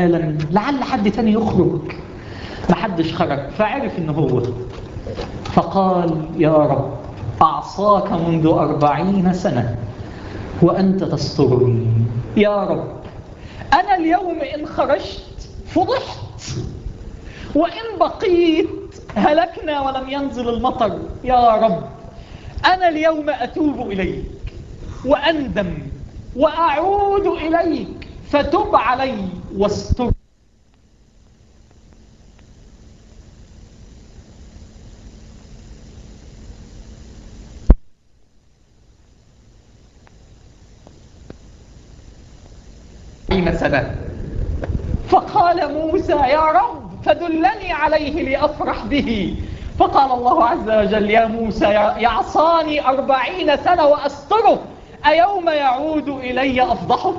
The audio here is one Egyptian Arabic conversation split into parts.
حالا لعل حد تاني يخرج محدش خرج فعرف ان هو فقال يا رب أعصاك منذ أربعين سنة وأنت تسترني يا رب أنا اليوم إن خرجت فضحت وإن بقيت هلكنا ولم ينزل المطر يا رب أنا اليوم أتوب إليك وأندم وأعود إليك فتب علي واستر سنة فقال موسى يا رب فدلني عليه لأفرح به فقال الله عز وجل يا موسى يعصاني أربعين سنة وأستره أيوم يعود إلي أفضحه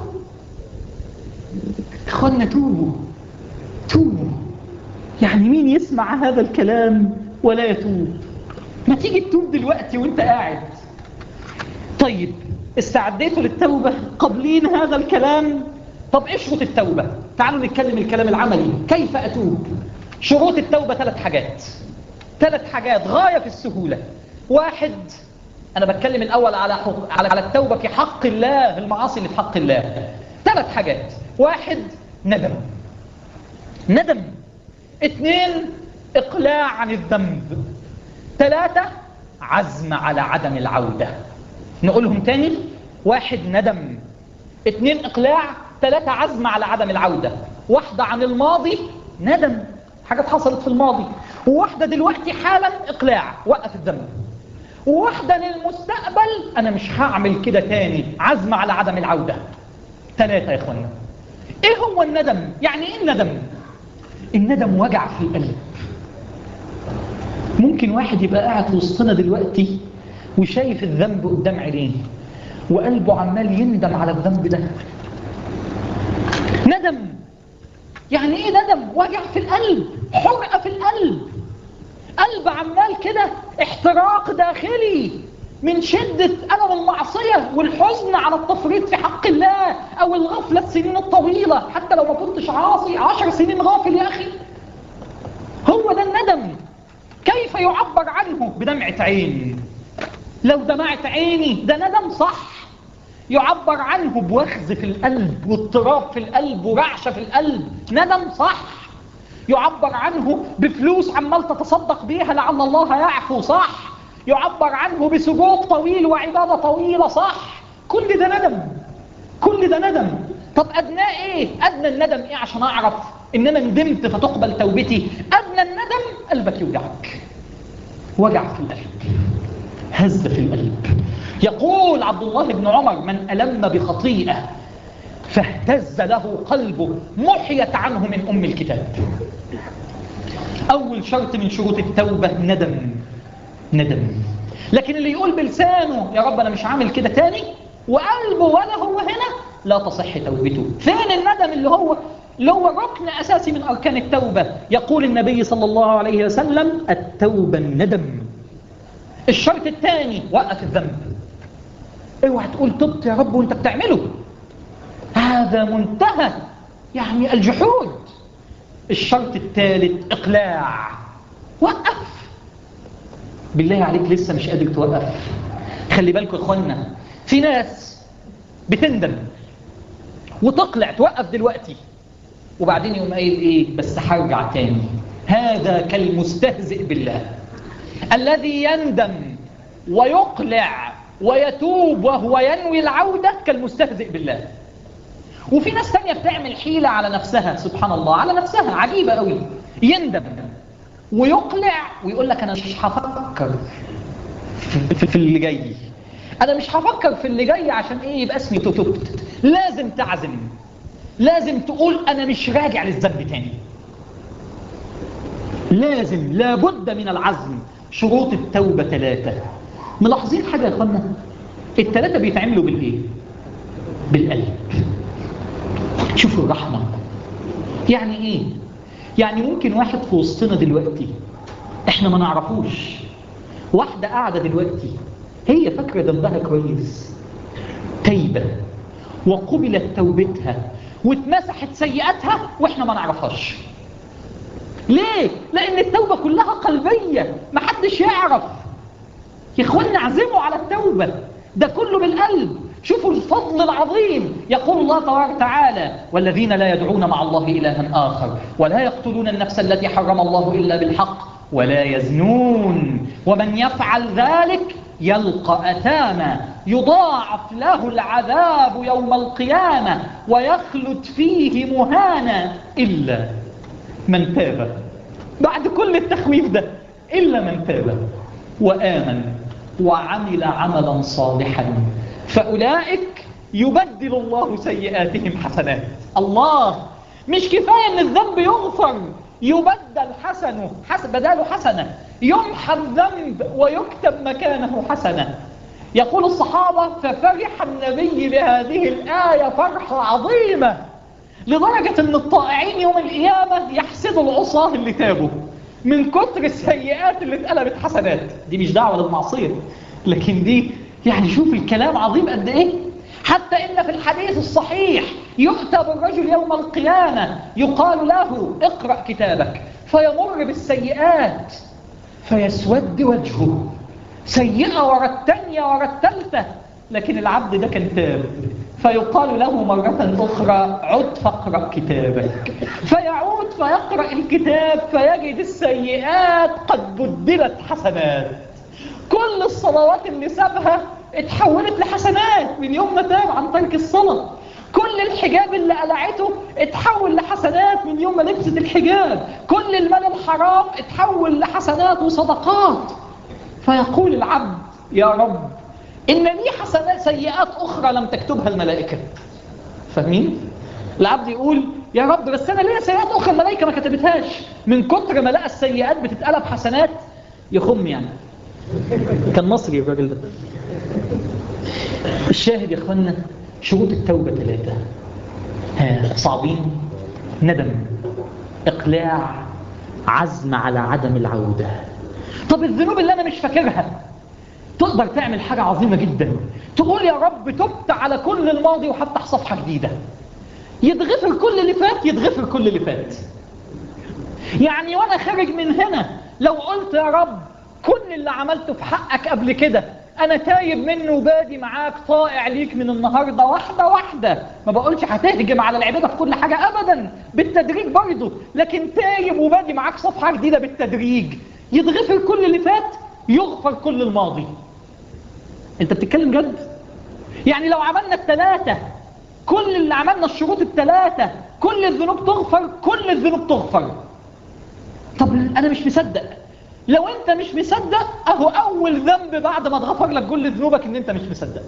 إخوانا توبوا توبوا يعني مين يسمع هذا الكلام ولا يتوب ما تيجي تتوب دلوقتي وانت قاعد طيب استعديتوا للتوبة قبلين هذا الكلام طب ايه شروط التوبة تعالوا نتكلم الكلام العملي كيف أتوب شروط التوبة ثلاث حاجات ثلاث حاجات غاية في السهولة واحد أنا بتكلم الأول على حق... على التوبة في حق الله المعاصي اللي في حق الله ثلاث حاجات واحد ندم ندم اثنين إقلاع عن الذنب ثلاثة عزم على عدم العودة نقولهم تاني واحد ندم اثنين إقلاع ثلاثة عزم على عدم العودة واحدة عن الماضي ندم حاجات حصلت في الماضي وواحدة دلوقتي حالا إقلاع وقف الذنب وواحدة للمستقبل أنا مش هعمل كده تاني عزم على عدم العودة ثلاثة يا إخوانا إيه هو الندم؟ يعني إيه الندم؟ الندم وجع في القلب ممكن واحد يبقى قاعد في وسطنا دلوقتي وشايف الذنب قدام عينيه وقلبه عمال يندم على الذنب ده ندم يعني ايه ندم وجع في القلب حرقة في القلب قلب عمال كده احتراق داخلي من شدة ألم المعصية والحزن على التفريط في حق الله أو الغفلة السنين الطويلة حتى لو ما كنتش عاصي عشر سنين غافل يا أخي هو ده الندم كيف يعبر عنه بدمعة عين لو دمعت عيني ده ندم صح يعبر عنه بوخز في القلب واضطراب في القلب ورعشة في القلب ندم صح يعبر عنه بفلوس عمال تتصدق بيها لعل الله يعفو صح يعبر عنه بسجود طويل وعبادة طويلة صح كل ده ندم كل ده ندم طب أدناه إيه؟ أدنى الندم إيه عشان أعرف إن أنا ندمت فتقبل توبتي أدنى الندم قلبك يوجعك وجع في القلب هز في القلب يقول عبد الله بن عمر من ألم بخطيئة فاهتز له قلبه محيت عنه من أم الكتاب أول شرط من شروط التوبة ندم ندم لكن اللي يقول بلسانه يا رب أنا مش عامل كده تاني وقلبه ولا هو هنا لا تصح توبته فين الندم اللي هو اللي هو ركن أساسي من أركان التوبة يقول النبي صلى الله عليه وسلم التوبة الندم الشرط الثاني وقف الذنب اوعى تقول تبت يا رب وانت بتعمله هذا منتهى يعني الجحود الشرط الثالث اقلاع وقف بالله عليك لسه مش قادر توقف خلي بالكم يا اخوانا في ناس بتندم وتقلع توقف دلوقتي وبعدين يقوم قايل ايه بس هرجع تاني هذا كالمستهزئ بالله الذي يندم ويقلع ويتوب وهو ينوي العودة كالمستهزئ بالله وفي ناس تانية بتعمل حيلة على نفسها سبحان الله على نفسها عجيبة قوي يندم ويقلع ويقول لك أنا مش هفكر في, في اللي جاي أنا مش هفكر في اللي جاي عشان إيه يبقى اسمي تبت لازم تعزم لازم تقول أنا مش راجع للذنب تاني لازم لابد من العزم شروط التوبة ثلاثة ملاحظين حاجة يا أخوانا الثلاثة بيتعملوا بالإيه بالقلب شوفوا الرحمة يعني إيه يعني ممكن واحد في وسطنا دلوقتي إحنا ما نعرفوش واحدة قاعدة دلوقتي هي فاكرة ذنبها كويس تايبة وقبلت توبتها واتمسحت سيئاتها واحنا ما نعرفهاش ليه؟ لأن التوبة كلها قلبية محدش يعرف يا اخوانا اعزموا على التوبة ده كله بالقلب شوفوا الفضل العظيم يقول الله تبارك وتعالى والذين لا يدعون مع الله إلها آخر ولا يقتلون النفس التي حرم الله إلا بالحق ولا يزنون ومن يفعل ذلك يلقى أثاما يضاعف له العذاب يوم القيامة ويخلد فيه مهانا إلا من تاب بعد كل التخويف ده إلا من تاب وآمن وعمل عملا صالحا فأولئك يبدل الله سيئاتهم حسنات الله مش كفاية أن الذنب يغفر يبدل حسنه حسن بداله حسنة يمحى الذنب ويكتب مكانه حسنة يقول الصحابة ففرح النبي بهذه الآية فرحة عظيمة لدرجة أن الطائعين يوم القيامة يحسدوا العصاه اللي تابوا من كتر السيئات اللي اتقلبت حسنات دي مش دعوة للمعصية لكن دي يعني شوف الكلام عظيم قد ايه حتى ان في الحديث الصحيح يؤتى بالرجل يوم القيامة يقال له اقرأ كتابك فيمر بالسيئات فيسود وجهه سيئة ورا التانية ورا التالتة لكن العبد ده كان تاب فيقال له مرة أخرى عد فاقرأ كتابك فيعود فيقرأ الكتاب فيجد السيئات قد بدلت حسنات كل الصلوات اللي سابها اتحولت لحسنات من يوم ما تاب عن ترك الصلاة كل الحجاب اللي قلعته اتحول لحسنات من يوم ما لبست الحجاب كل المال الحرام اتحول لحسنات وصدقات فيقول العبد يا رب إن لي حسنات سيئات أخرى لم تكتبها الملائكة فاهمين؟ العبد يقول يا رب بس أنا ليا سيئات أخرى الملائكة ما كتبتهاش من كتر ما لقى السيئات بتتقلب حسنات يخم يعني كان مصري الراجل ده الشاهد يا اخوانا شروط التوبة ثلاثة ها صعبين ندم اقلاع عزم على عدم العودة طب الذنوب اللي انا مش فاكرها تقدر تعمل حاجة عظيمة جدا تقول يا رب تبت على كل الماضي وهفتح صفحة جديدة يتغفر كل اللي فات يتغفر كل اللي فات يعني وانا خارج من هنا لو قلت يا رب كل اللي عملته في حقك قبل كده انا تايب منه وبادي معاك طائع ليك من النهاردة واحدة واحدة ما بقولش هتهجم على العبادة في كل حاجة ابدا بالتدريج برضه لكن تايب وبادي معاك صفحة جديدة بالتدريج يتغفر كل اللي فات يغفر كل الماضي انت بتتكلم جد يعني لو عملنا الثلاثة كل اللي عملنا الشروط الثلاثة كل الذنوب تغفر كل الذنوب تغفر طب انا مش مصدق لو انت مش مصدق اهو اول ذنب بعد ما اتغفر لك كل ذنوبك ان انت مش مصدق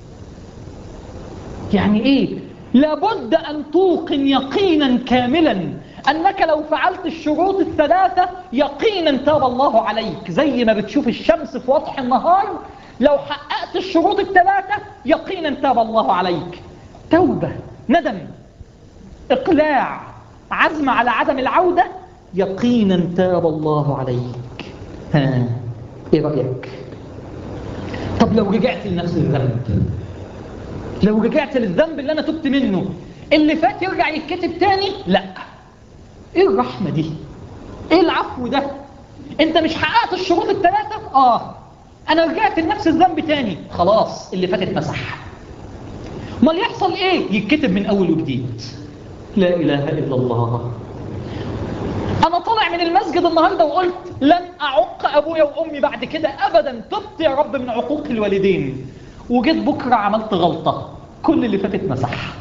يعني ايه لابد ان توقن يقينا كاملا انك لو فعلت الشروط الثلاثة يقينا تاب الله عليك زي ما بتشوف الشمس في وضح النهار لو حققت الشروط الثلاثة يقينا تاب الله عليك توبة ندم اقلاع عزم على عدم العودة يقينا تاب الله عليك ها ايه رأيك طب لو رجعت لنفس الذنب لو رجعت للذنب اللي انا تبت منه اللي فات يرجع يتكتب تاني لا ايه الرحمة دي ايه العفو ده انت مش حققت الشروط الثلاثة اه انا رجعت لنفس الذنب تاني خلاص اللي فات اتمسح امال يحصل ايه يتكتب من اول وجديد لا اله الا الله انا طالع من المسجد النهاردة وقلت لن اعق ابويا وامي بعد كده ابدا تبت يا رب من عقوق الوالدين وجيت بكرة عملت غلطة كل اللي فاتت مسح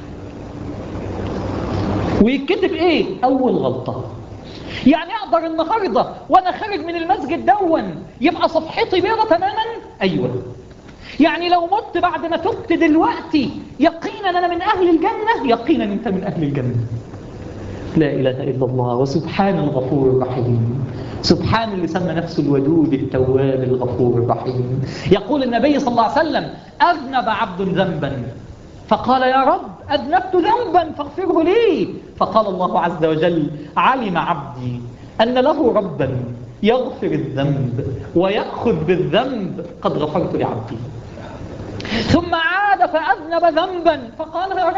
ويتكتب ايه اول غلطة يعني اقدر النهاردة وانا خارج من المسجد دون يبقى صفحتي بيضة تماما ايوه يعني لو مت بعد ما تبت دلوقتي يقينا انا من اهل الجنة يقينا انت من اهل الجنة لا إله إلا الله وسبحان الغفور الرحيم سبحان اللي سمى نفسه الودود التواب الغفور الرحيم يقول النبي صلى الله عليه وسلم أذنب عبد ذنبا فقال يا رب أذنبت ذنبا فاغفره لي فقال الله عز وجل علم عبدي أن له ربا يغفر الذنب ويأخذ بالذنب قد غفرت لعبدي ثم عاد فأذنب ذنبا فقال يا رب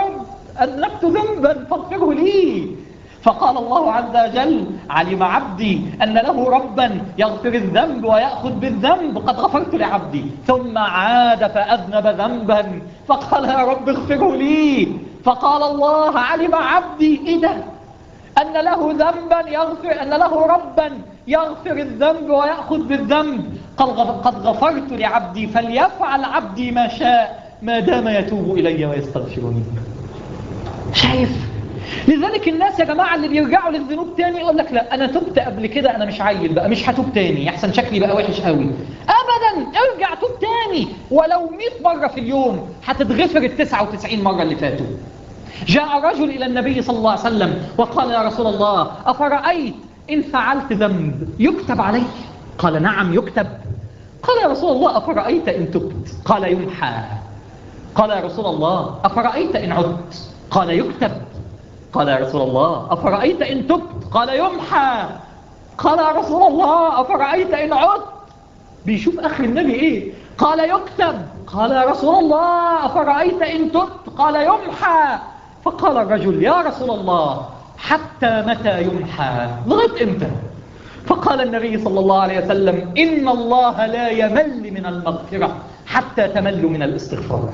أذنبت ذنبا فاغفره لي فقال الله عز وجل علم عبدي أن له ربا يغفر الذنب ويأخذ بالذنب قد غفرت لعبدي ثم عاد فأذنب ذنبا فقال يا رب اغفره لي فقال الله علم عبدي إيه ده أن له ذنبا يغفر أن له ربا يغفر الذنب ويأخذ بالذنب قد غفرت لعبدي فليفعل عبدي ما شاء ما دام يتوب إلي ويستغفرني شايف لذلك الناس يا جماعة اللي بيرجعوا للذنوب تاني يقول لك لا أنا تبت قبل كده أنا مش عيل بقى مش هتوب تاني يحسن شكلي بقى وحش قوي أبدا ارجع توب تاني ولو 100 مرة في اليوم هتتغفر ال 99 مرة اللي فاتوا جاء رجل إلى النبي صلى الله عليه وسلم وقال يا رسول الله أفرأيت إن فعلت ذنب يكتب علي قال نعم يكتب قال يا رسول الله أفرأيت إن تبت قال يمحى قال يا رسول الله أفرأيت إن عدت قال يكتب قال يا رسول الله أفرأيت إن تبت قال يمحى قال يا رسول الله أفرأيت إن عدت بيشوف أخي النبي إيه قال يكتب قال يا رسول الله أفرأيت إن تبت قال يمحى فقال الرجل يا رسول الله حتى متى يمحى لغاية إمتى فقال النبي صلى الله عليه وسلم إن الله لا يمل من المغفرة حتى تمل من الاستغفار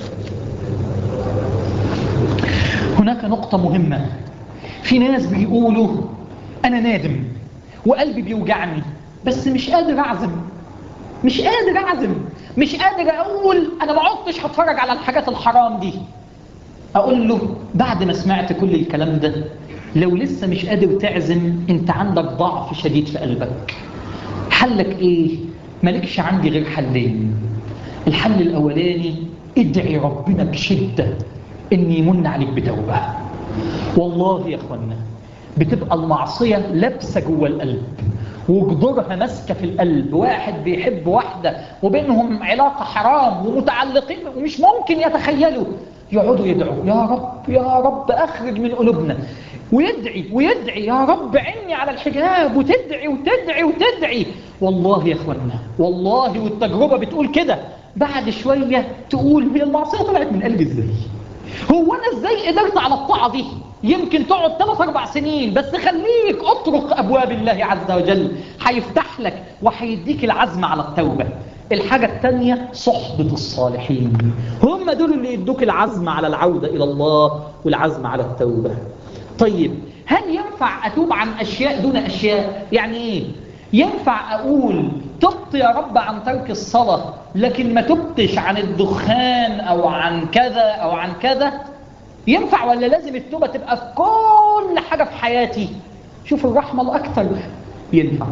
هناك نقطة مهمة في ناس بيقولوا أنا نادم وقلبي بيوجعني بس مش قادر أعزم مش قادر أعزم مش قادر أقول أنا ما عدتش هتفرج على الحاجات الحرام دي أقول له بعد ما سمعت كل الكلام ده لو لسه مش قادر تعزم انت عندك ضعف شديد في قلبك حلك ايه مالكش عندي غير حلين الحل الاولاني ادعي ربنا بشدة ان يمن عليك بتوبة والله يا اخوانا بتبقى المعصية لابسة جوه القلب وجذورها ماسكة في القلب واحد بيحب واحدة وبينهم علاقة حرام ومتعلقين ومش ممكن يتخيلوا يقعدوا يدعوا يا رب يا رب أخرج من قلوبنا ويدعي ويدعي يا رب عني على الحجاب وتدعي وتدعي وتدعي والله يا اخوانا والله والتجربة بتقول كده بعد شوية تقول هي المعصية طلعت من قلبي ازاي هو انا ازاي قدرت على الطاعة دي يمكن تقعد ثلاث اربع سنين بس خليك اطرق ابواب الله عز وجل هيفتح لك وهيديك العزم على التوبة الحاجة الثانية صحبة الصالحين هم دول اللي يدوك العزم على العودة إلى الله والعزم على التوبة طيب هل ينفع أتوب عن أشياء دون أشياء يعني إيه ينفع أقول تبت يا رب عن ترك الصلاة لكن ما تبتش عن الدخان أو عن كذا أو عن كذا ينفع ولا لازم التوبة تبقى في كل حاجة في حياتي شوف الرحمة الأكثر ينفع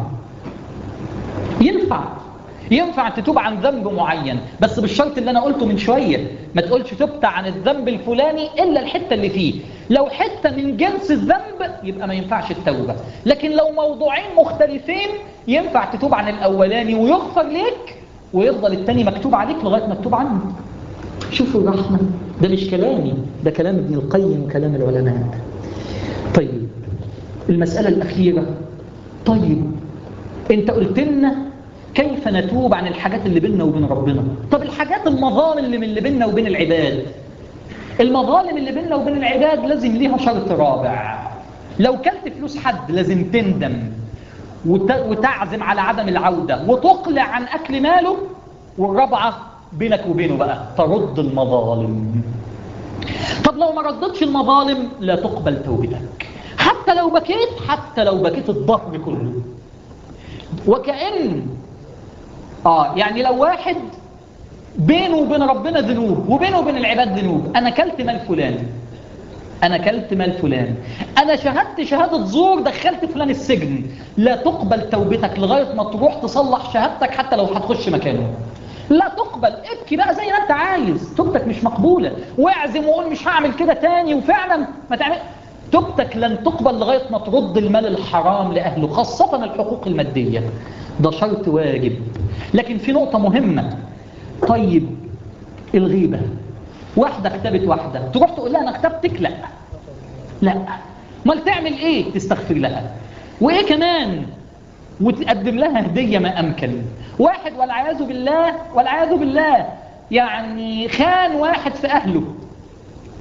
ينفع ينفع تتوب عن ذنب معين بس بالشرط اللي أنا قلته من شوية ما تقولش تبت عن الذنب الفلاني إلا الحتة اللي فيه لو حتة من جنس الذنب يبقى ما ينفعش التوبة لكن لو موضوعين مختلفين ينفع تتوب عن الأولاني ويغفر لك ويفضل التاني مكتوب عليك لغاية مكتوب عنه شوفوا الرحمة ده مش كلامي ده كلام ابن القيم وكلام العلماء طيب المسألة الأخيرة طيب انت قلت لنا كيف نتوب عن الحاجات اللي بيننا وبين ربنا طب الحاجات المظالم اللي من اللي بيننا وبين العباد المظالم اللي بيننا وبين العباد لازم ليها شرط رابع لو كلت فلوس حد لازم تندم وتعزم على عدم العودة وتقلع عن أكل ماله والرابعة بينك وبينه بقى ترد المظالم طب لو ما ردتش المظالم لا تقبل توبتك حتى لو بكيت حتى لو بكيت الظهر كله وكأن آه يعني لو واحد بينه وبين ربنا ذنوب وبينه وبين العباد ذنوب أنا كلت مال فلان أنا كلت مال فلان أنا شهدت شهادة زور دخلت فلان السجن لا تقبل توبتك لغاية ما تروح تصلح شهادتك حتى لو هتخش مكانه لا تقبل ابكي بقى زي ما انت عايز توبتك مش مقبولة واعزم وقول مش هعمل كده تاني وفعلا ما تعمل توبتك لن تقبل لغاية ما ترد المال الحرام لأهله خاصة الحقوق المادية ده شرط واجب لكن في نقطة مهمة طيب الغيبة واحدة اغتابت واحدة تروح تقول لها أنا اغتبتك لا لا مال تعمل ايه تستغفر لها وايه كمان وتقدم لها هدية ما أمكن واحد والعياذ بالله والعياذ بالله يعني خان واحد في أهله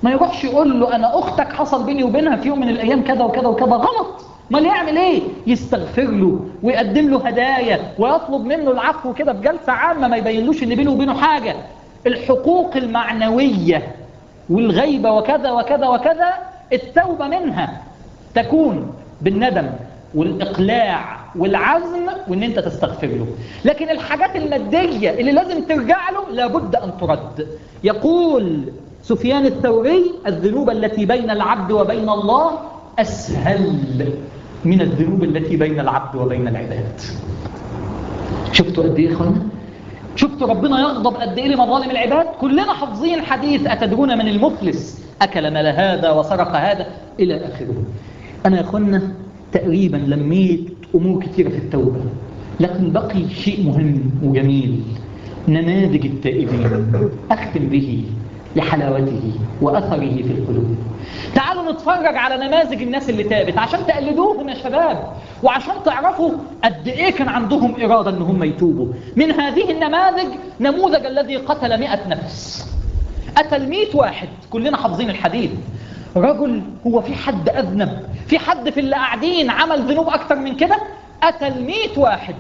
ما يروحش يقول له أنا أختك حصل بيني وبينها في يوم من الأيام كذا وكذا وكذا غلط ما اللي يعمل ايه يستغفر له ويقدم له هدايا ويطلب منه العفو كده في جلسة عامة ما يبينلوش ان بينه وبينه حاجة الحقوق المعنوية والغيبة وكذا وكذا وكذا التوبة منها تكون بالندم والإقلاع والعزم وان انت تستغفر له لكن الحاجات المادية اللي لازم ترجع له لابد ان ترد يقول سفيان الثوري الذنوب التي بين العبد وبين الله أسهل من الذنوب التي بين العبد وبين العباد شفتوا قد ايه اخوانا شفتوا ربنا يغضب قد ايه لمظالم العباد كلنا حافظين حديث اتدرون من المفلس اكل مال هذا وسرق هذا الى اخره انا يا اخوانا تقريبا لميت امور كثيره في التوبه لكن بقي شيء مهم وجميل نماذج التائبين اختم به لحلاوته واثره في القلوب تعالوا نتفرج على نماذج الناس اللي تابت عشان تقلدوهم يا شباب وعشان تعرفوا قد ايه كان عندهم إرادة ان هم يتوبوا من هذه النماذج نموذج الذي قتل مئة نفس قتل مئة واحد كلنا حافظين الحديث رجل هو في حد أذنب في حد في اللي قاعدين عمل ذنوب أكتر من كده قتل مئة واحد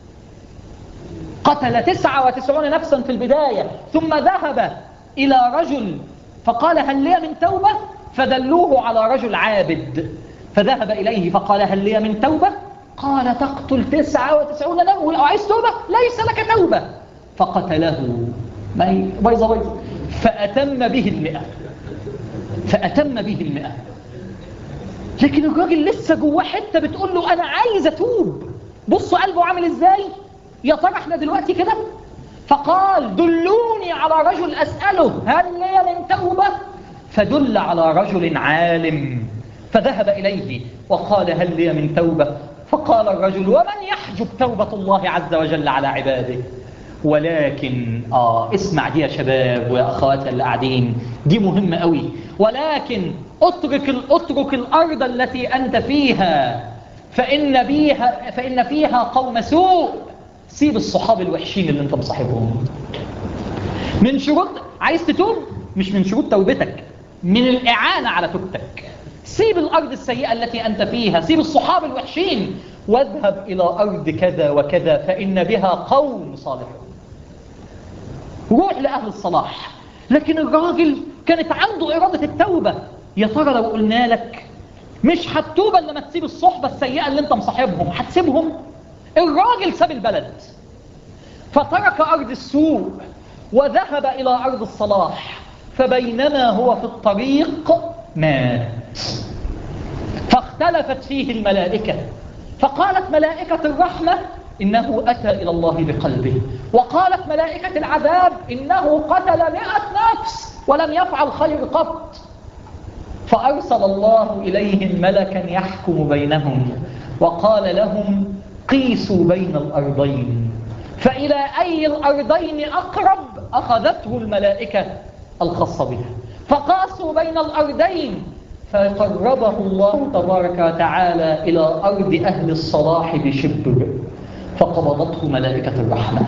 قتل تسعة وتسعون نفسا في البداية ثم ذهب إلى رجل فقال هل لي من توبة فدلوه على رجل عابد فذهب إليه فقال هل لي من توبة قال تقتل تسعة وتسعون له ولو عايز توبة ليس لك توبة فقتله ما بيضة بيضة فأتم به المئة فأتم به المئة لكن الراجل لسه جواه حتة بتقول له أنا عايز أتوب بصوا قلبه عامل إزاي يا ترى احنا دلوقتي كده فقال دلوني على رجل أسأله هل لي من توبة فدل على رجل عالم فذهب إليه وقال هل لي من توبة فقال الرجل ومن يحجب توبة الله عز وجل على عباده ولكن آه اسمع دي يا شباب ويا أخوات اللي قاعدين دي مهمة قوي ولكن اترك, اترك الأرض التي أنت فيها فإن, بيها فإن فيها قوم سوء سيب الصحاب الوحشين اللي انت مصاحبهم من شروط عايز تتوب مش من شروط توبتك من الإعانة على توبتك سيب الأرض السيئة التي أنت فيها سيب الصحاب الوحشين واذهب إلى أرض كذا وكذا فإن بها قوم صالحون روح لأهل الصلاح لكن الراجل كانت عنده إرادة التوبة يا ترى لو قلنا لك مش هتتوب إلا لما تسيب الصحبة السيئة اللي انت مصاحبهم هتسيبهم الراجل ساب البلد فترك أرض السوء وذهب إلى أرض الصلاح فبينما هو في الطريق مات فاختلفت فيه الملائكة فقالت ملائكة الرحمة إنه أتى إلى الله بقلبه وقالت ملائكة العذاب إنه قتل مئة نفس ولم يفعل خير قط فأرسل الله إليهم ملكا يحكم بينهم وقال لهم قيسوا بين الأرضين فإلى أي الأرضين أقرب أخذته الملائكة الخاصة بها فقاسوا بين الأرضين فقربه الله تبارك وتعالى إلى أرض أهل الصلاح بشبر فقبضته ملائكة الرحمة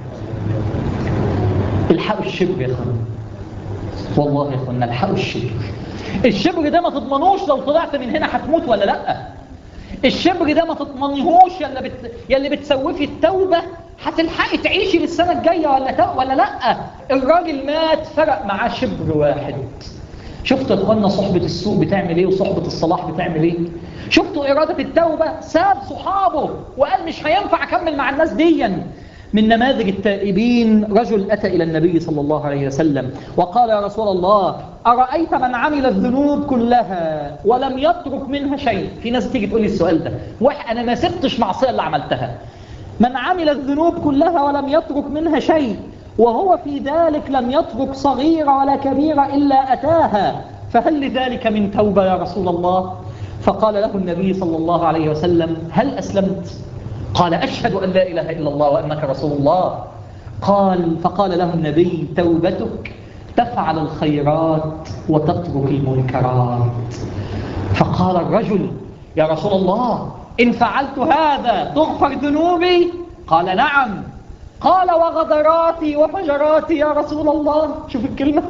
الحقوا الشبر يا أخوانا والله يا أخوانا الحقوا الشبر الشبر ده ما تضمنوش لو طلعت من هنا هتموت ولا لأ الشبر ده ما تضمنيهوش يا بت... اللي بتسوفي التوبة هتلحقي تعيشي للسنة الجاية ولا ت... ولا لا الراجل مات فرق معاه شبر واحد شفتوا اخوانا صحبة السوء بتعمل ايه وصحبة الصلاح بتعمل ايه شفتوا إرادة التوبة ساب صحابه وقال مش هينفع أكمل مع الناس ديا من نماذج التائبين رجل أتى إلى النبي صلى الله عليه وسلم وقال يا رسول الله أرأيت من عمل الذنوب كلها ولم يترك منها شيء في ناس تيجي تقول لي السؤال ده واحد أنا ما سبتش معصية اللي عملتها من عمل الذنوب كلها ولم يترك منها شيء وهو في ذلك لم يترك صغيرة ولا كبيرة إلا أتاها فهل لذلك من توبة يا رسول الله فقال له النبي صلى الله عليه وسلم هل أسلمت قال أشهد أن لا إله إلا الله وأنك رسول الله قال فقال له النبي توبتك تفعل الخيرات وتترك المنكرات فقال الرجل يا رسول الله إن فعلت هذا تغفر ذنوبي قال نعم قال وغدراتي وفجراتي يا رسول الله شوف الكلمة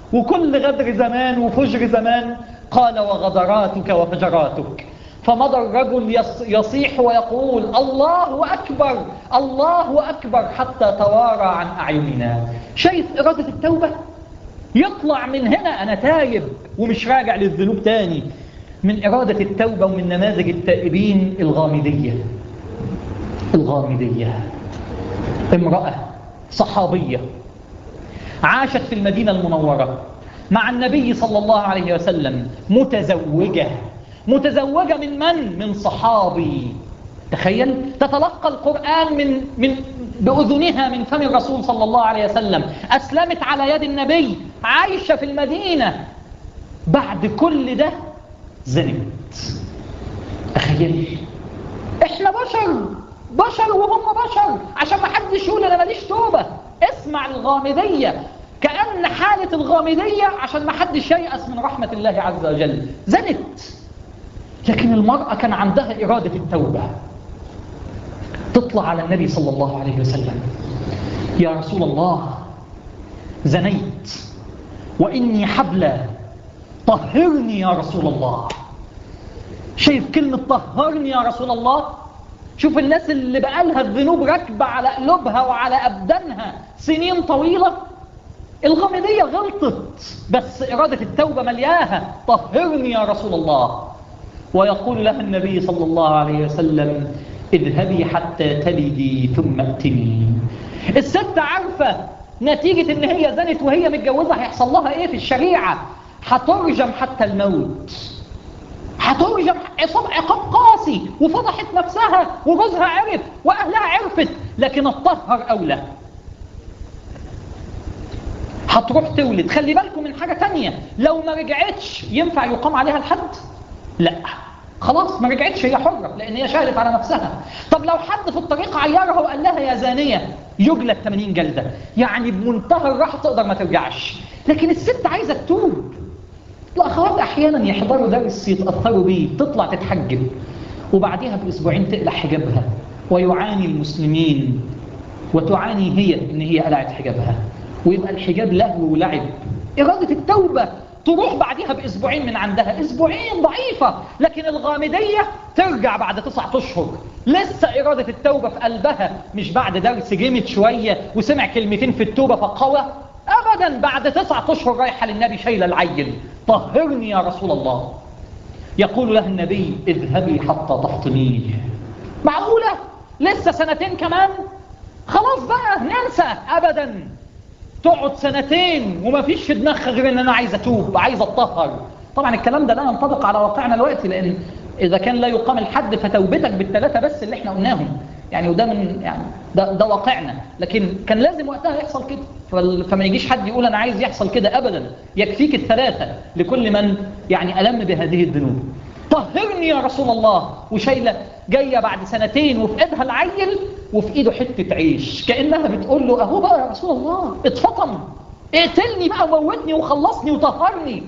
وكل غدر زمان وفجر زمان قال وغدراتك وفجراتك فمضى الرجل يصيح ويقول الله أكبر الله أكبر حتى توارى عن أعيننا شايف إرادة التوبة يطلع من هنا أنا تايب ومش راجع للذنوب تاني من إرادة التوبة ومن نماذج التائبين الغامدية الغامدية امرأة صحابية عاشت في المدينة المنورة مع النبي صلى الله عليه وسلم متزوجة متزوجة من من؟ من صحابي تخيل تتلقى القرآن من من بأذنها من فم الرسول صلى الله عليه وسلم أسلمت على يد النبي عايشة في المدينة بعد كل ده زنت تخيل احنا بشر بشر وهم بشر عشان ما حدش يقول انا ماليش توبة اسمع الغامدية كأن حالة الغامدية عشان ما حدش ييأس من رحمة الله عز وجل زنت لكن المرأة كان عندها إرادة التوبة تطلع على النبي صلى الله عليه وسلم يا رسول الله زنيت وإني حبلى طهرني يا رسول الله شايف كلمة طهرني يا رسول الله شوف الناس اللي بقالها الذنوب راكبة على قلوبها وعلى أبدانها سنين طويلة الغامدية غلطت بس إرادة التوبة ملياها طهرني يا رسول الله ويقول لها النبي صلى الله عليه وسلم اذهبي حتى تلدي ثم اتني الست عارفة نتيجة ان هي زنت وهي متجوزة هيحصل لها ايه في الشريعة هترجم حتى الموت هترجم عقاب قاسي وفضحت نفسها وجوزها عرف واهلها عرفت لكن الطهر اولى هتروح تولد خلي بالكم من حاجة تانية لو ما رجعتش ينفع يقام عليها الحد لا خلاص ما رجعتش هي حرة لأن هي شهدت على نفسها طب لو حد في الطريق عيرها وقال لها يا زانية يجلد 80 جلدة يعني بمنتهى الراحة تقدر ما ترجعش لكن الست عايزة تتوب الأخوات أحيانا يحضروا درس يتأثروا بيه تطلع تتحجب وبعديها بأسبوعين تقلع حجابها ويعاني المسلمين وتعاني هي إن هي قلعت حجابها ويبقى الحجاب لهو ولعب إرادة التوبة تروح بعدها بأسبوعين من عندها أسبوعين ضعيفة لكن الغامدية ترجع بعد تسعة أشهر لسه إرادة التوبة في قلبها مش بعد درس جمد شوية وسمع كلمتين في التوبة فقوى أبدا بعد تسعة أشهر رايحة للنبي شايلة العيل طهرني يا رسول الله يقول لها النبي اذهبي حتى تفطميه معقولة لسه سنتين كمان خلاص بقى ننسى أبدا تقعد سنتين وما فيش في دماغها غير ان انا عايز اتوب عايز اتطهر طبعا الكلام ده لا ينطبق على واقعنا دلوقتي لان اذا كان لا يقام الحد فتوبتك بالثلاثه بس اللي احنا قلناهم يعني وده من يعني ده, ده واقعنا لكن كان لازم وقتها يحصل كده فما يجيش حد يقول انا عايز يحصل كده ابدا يكفيك الثلاثه لكل من يعني الم بهذه الذنوب طهرني يا رسول الله وشايله جايه بعد سنتين وفي ايدها العيل وفي ايده حته عيش كانها بتقول له اهو بقى يا رسول الله اتفطم اقتلني بقى وموتني وخلصني وطهرني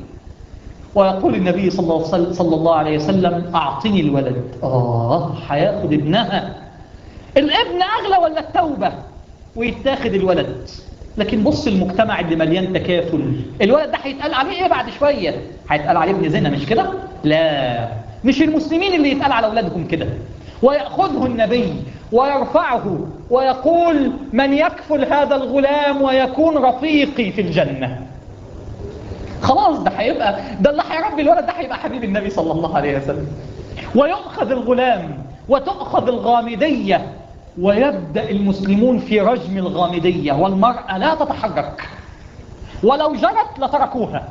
ويقول النبي صلى الله, صلى الله عليه وسلم اعطني الولد اه هياخد ابنها الابن اغلى ولا التوبه ويتاخد الولد لكن بص المجتمع اللي مليان تكافل الولد ده هيتقال عليه ايه بعد شويه هيتقال عليه ابن زنا مش كده لا مش المسلمين اللي يتقال على اولادهم كده ويأخذه النبي ويرفعه ويقول من يكفل هذا الغلام ويكون رفيقي في الجنة خلاص ده هيبقى ده اللي هيربي الولد ده هيبقى حبيب النبي صلى الله عليه وسلم ويؤخذ الغلام وتؤخذ الغامدية ويبدأ المسلمون في رجم الغامدية والمرأة لا تتحرك ولو جرت لتركوها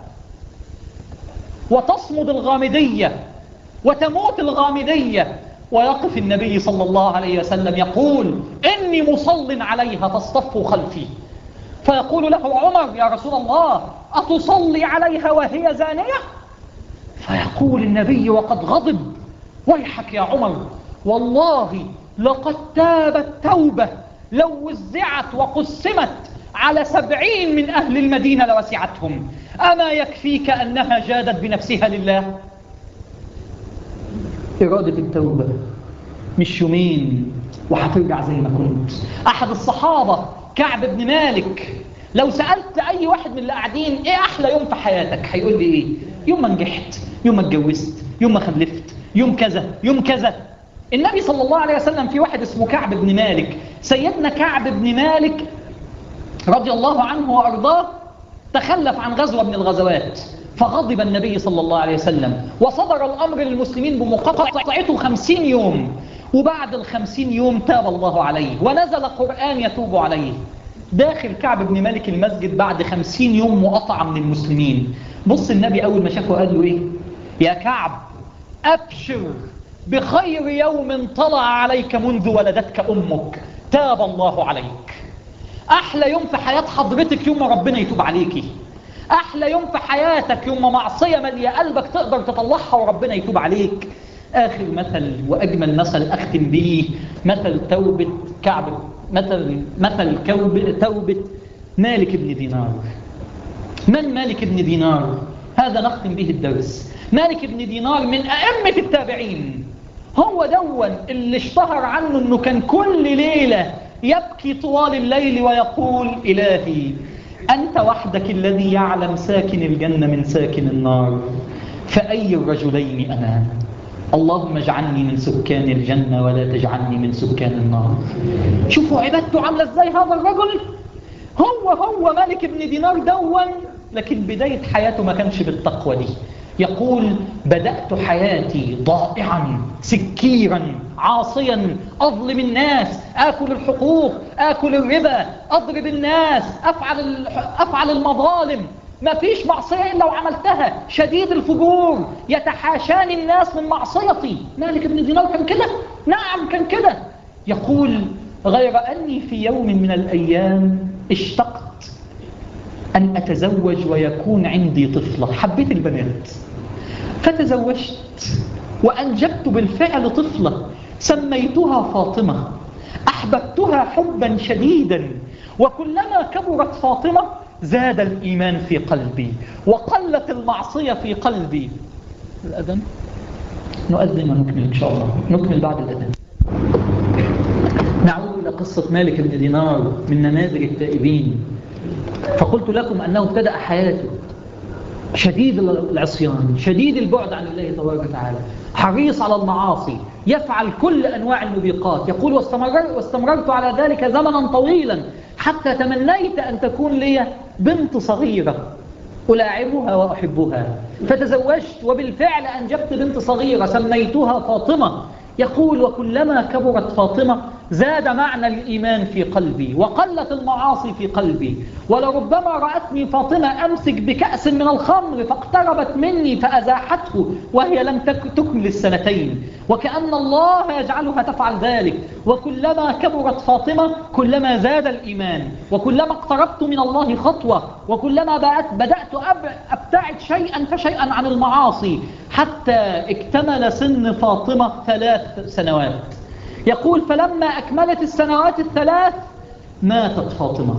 وتصمد الغامدية وتموت الغامدية ويقف النبي صلى الله عليه وسلم يقول إني مصل عليها تصطف خلفي فيقول له عمر يا رسول الله أتصلي عليها وهي زانية فيقول النبي وقد غضب ويحك يا عمر والله لقد تابت توبة لو وزعت وقسمت على سبعين من أهل المدينة لوسعتهم أما يكفيك أنها جادت بنفسها لله إرادة التوبة مش يومين وهترجع زي ما كنت أحد الصحابة كعب بن مالك لو سألت أي واحد من اللي قاعدين إيه أحلى يوم في حياتك هيقول لي إيه يوم ما نجحت يوم ما اتجوزت يوم ما خلفت يوم كذا يوم كذا النبي صلى الله عليه وسلم في واحد اسمه كعب بن مالك سيدنا كعب بن مالك رضي الله عنه وأرضاه تخلف عن غزوة من الغزوات فغضب النبي صلى الله عليه وسلم وصدر الأمر للمسلمين بمقاطعته خمسين يوم وبعد الخمسين يوم تاب الله عليه ونزل قرآن يتوب عليه داخل كعب بن مالك المسجد بعد خمسين يوم مقاطعة من المسلمين بص النبي أول ما شافه قال له إيه يا كعب أبشر بخير يوم طلع عليك منذ ولدتك أمك تاب الله عليك أحلى يوم في حياة حضرتك يوم ما ربنا يتوب عليكي أحلى يوم في حياتك يوم ما معصية مالية قلبك تقدر تطلعها وربنا يتوب عليك آخر مثل وأجمل مثل أختم به مثل توبة كعب مثل مثل كوب توبة مالك بن دينار من مالك بن دينار هذا نختم به الدرس مالك بن دينار من أئمة التابعين هو دون اللي اشتهر عنه أنه كان كل ليلة يبكي طوال الليل ويقول إلهي أنت وحدك الذي يعلم ساكن الجنة من ساكن النار فأي الرجلين أنا اللهم اجعلني من سكان الجنة ولا تجعلني من سكان النار شوفوا عبادته عاملة ازاي هذا الرجل هو هو مالك بن دينار دون لكن بداية حياته ما كانش بالتقوى دي يقول بدأت حياتي ضائعا سكيرا عاصيا أظلم الناس آكل الحقوق آكل الربا أضرب الناس أفعل, أفعل المظالم ما فيش معصية إلا وعملتها شديد الفجور يتحاشاني الناس من معصيتي مالك بن دينار كان كده نعم كان كده يقول غير أني في يوم من الأيام اشتقت أن أتزوج ويكون عندي طفلة حبيت البنات فتزوجت وأنجبت بالفعل طفلة سميتها فاطمة أحببتها حبا شديدا وكلما كبرت فاطمة زاد الإيمان في قلبي وقلت المعصية في قلبي الأذن نؤذن ونكمل إن شاء الله نكمل بعد الأذن نعود إلى قصة مالك بن دينار من نماذج التائبين فقلت لكم أنه ابتدأ حياته شديد العصيان شديد البعد عن الله تبارك وتعالى حريص على المعاصي يفعل كل أنواع الموبقات يقول واستمرر واستمررت على ذلك زمنا طويلا حتى تمنيت أن تكون لي بنت صغيرة ألاعبها وأحبها فتزوجت وبالفعل أنجبت بنت صغيرة سميتها فاطمة يقول وكلما كبرت فاطمة زاد معنى الإيمان في قلبي وقلت المعاصي في قلبي ولربما رأتني فاطمة أمسك بكأس من الخمر فاقتربت مني فأزاحته وهي لم تكمل السنتين وكأن الله يجعلها تفعل ذلك وكلما كبرت فاطمة كلما زاد الإيمان وكلما اقتربت من الله خطوة وكلما بدأت أبتعد شيئا فشيئا عن المعاصي حتى اكتمل سن فاطمة ثلاث سنوات يقول فلما أكملت السنوات الثلاث ماتت فاطمة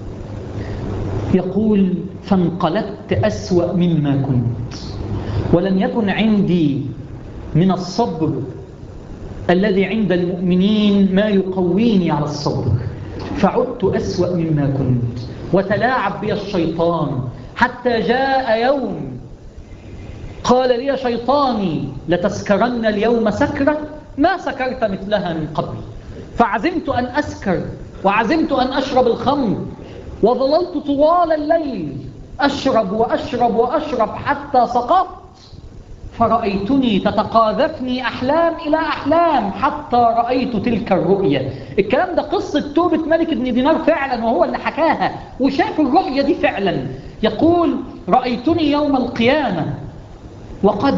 يقول فانقلبت أسوأ مما كنت ولم يكن عندي من الصبر الذي عند المؤمنين ما يقويني على الصبر فعدت أسوأ مما كنت وتلاعب بي الشيطان حتى جاء يوم قال لي شيطاني لتسكرن اليوم سكرة ما سكرت مثلها من قبل فعزمت أن أسكر وعزمت أن أشرب الخمر وظللت طوال الليل أشرب وأشرب وأشرب حتى سقطت فرأيتني تتقاذفني أحلام إلى أحلام حتى رأيت تلك الرؤية الكلام ده قصة توبة ملك بن دينار فعلا وهو اللي حكاها وشاف الرؤية دي فعلا يقول رأيتني يوم القيامة وقد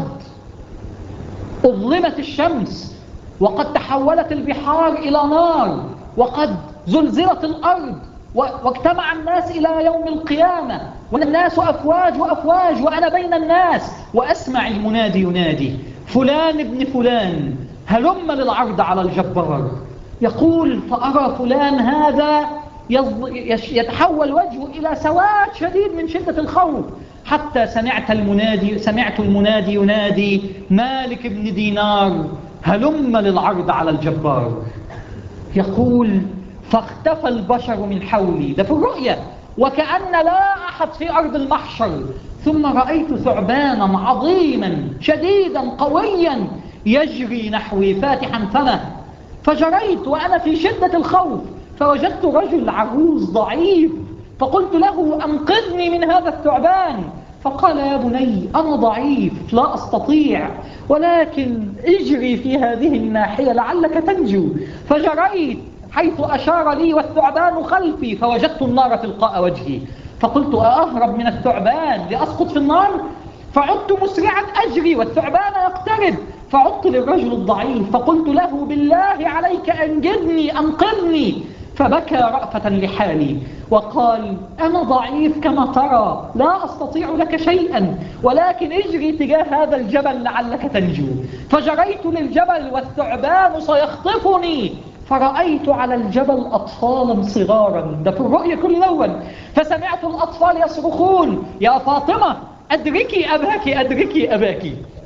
أظلمت الشمس وقد تحولت البحار إلى نار وقد زلزلت الأرض واجتمع الناس إلى يوم القيامة والناس أفواج وأفواج وأنا بين الناس وأسمع المنادي ينادي فلان ابن فلان هلم للعرض على الجبار يقول فأرى فلان هذا يتحول وجهه إلى سواد شديد من شدة الخوف حتى سمعت المنادي سمعت المنادي ينادي مالك بن دينار هلم للعرض على الجبار يقول فاختفى البشر من حولي ده في الرؤية وكأن لا أحد في أرض المحشر ثم رأيت ثعبانا عظيما شديدا قويا يجري نحوي فاتحا فمه فجريت وأنا في شدة الخوف فوجدت رجل عجوز ضعيف فقلت له أنقذني من هذا الثعبان فقال يا بني أنا ضعيف لا أستطيع ولكن اجري في هذه الناحية لعلك تنجو فجريت حيث أشار لي والثعبان خلفي فوجدت النار تلقاء وجهي فقلت أهرب من الثعبان لأسقط في النار فعدت مسرعا أجري والثعبان يقترب فعدت للرجل الضعيف فقلت له بالله عليك أنجدني أنقذني فبكى رأفة لحالي وقال أنا ضعيف كما ترى لا أستطيع لك شيئا ولكن اجري تجاه هذا الجبل لعلك تنجو فجريت للجبل والثعبان سيخطفني فرأيت على الجبل أطفالا صغارا ده في الرؤية كل أول فسمعت الأطفال يصرخون يا فاطمة أدركي أباك أدركي أباك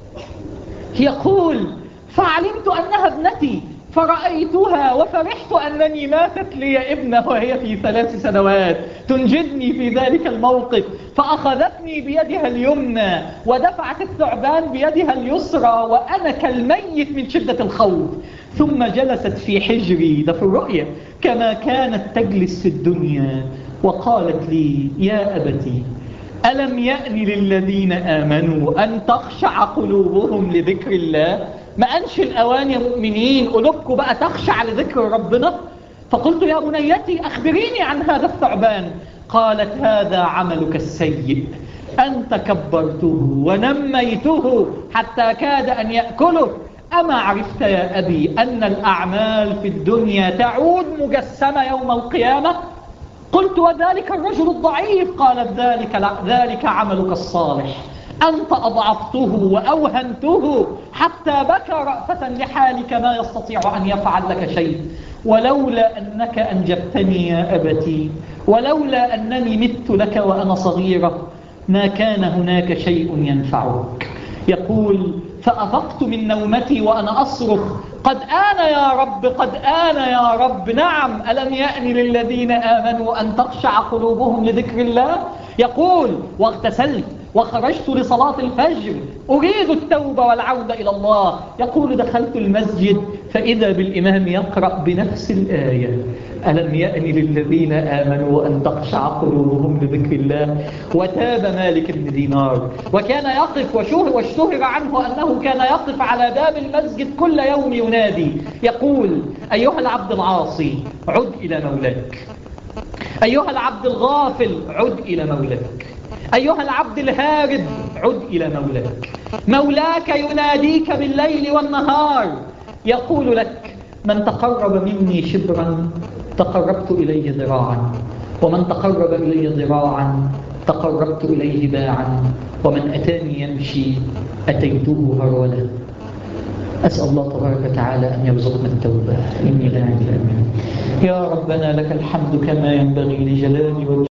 يقول فعلمت أنها ابنتي فرأيتها وفرحت أنني ماتت لي ابنة وهي في ثلاث سنوات تنجدني في ذلك الموقف فأخذتني بيدها اليمنى ودفعت الثعبان بيدها اليسرى وأنا كالميت من شدة الخوف ثم جلست في حجري ده في الرؤية كما كانت تجلس في الدنيا وقالت لي يا أبتي ألم يأن للذين آمنوا أن تخشع قلوبهم لذكر الله ما أنش الأوان يا مؤمنين قلوبكم بقى تخشع لذكر ربنا فقلت يا بنيتي أخبريني عن هذا الثعبان قالت هذا عملك السيء أنت كبرته ونميته حتى كاد أن يأكله أما عرفت يا أبي أن الأعمال في الدنيا تعود مجسمة يوم القيامة قلت وذلك الرجل الضعيف قالت ذلك, ذلك عملك الصالح أنت أضعفته وأوهنته حتى بكى رأفة لحالك ما يستطيع أن يفعل لك شيء ولولا أنك أنجبتني يا أبتي ولولا أنني مت لك وأنا صغيرة ما كان هناك شيء ينفعك يقول فأفقت من نومتي وأنا أصرخ قد آن يا رب قد آن يا رب نعم ألم يأن للذين آمنوا أن تخشع قلوبهم لذكر الله يقول واغتسلت وخرجت لصلاة الفجر أريد التوبة والعودة إلى الله يقول دخلت المسجد فإذا بالإمام يقرأ بنفس الآية ألم يأن للذين آمنوا أن تخشع قلوبهم لذكر الله وتاب مالك بن دينار وكان يقف وشهر واشتهر عنه أنه كان يقف على باب المسجد كل يوم ينادي يقول أيها العبد العاصي عد إلى مولاك أيها العبد الغافل عد إلى مولاك أيها العبد الهارب عد إلى مولاك مولاك يناديك بالليل والنهار يقول لك من تقرب مني شبرا تقربت إليه ذراعا ومن تقرب إلي ذراعا تقربت إليه باعا ومن أتاني يمشي أتيته هرولا أسأل الله تبارك وتعالى أن يرزقنا التوبة إني لا أعلم يا ربنا لك الحمد كما ينبغي لجلال وجهك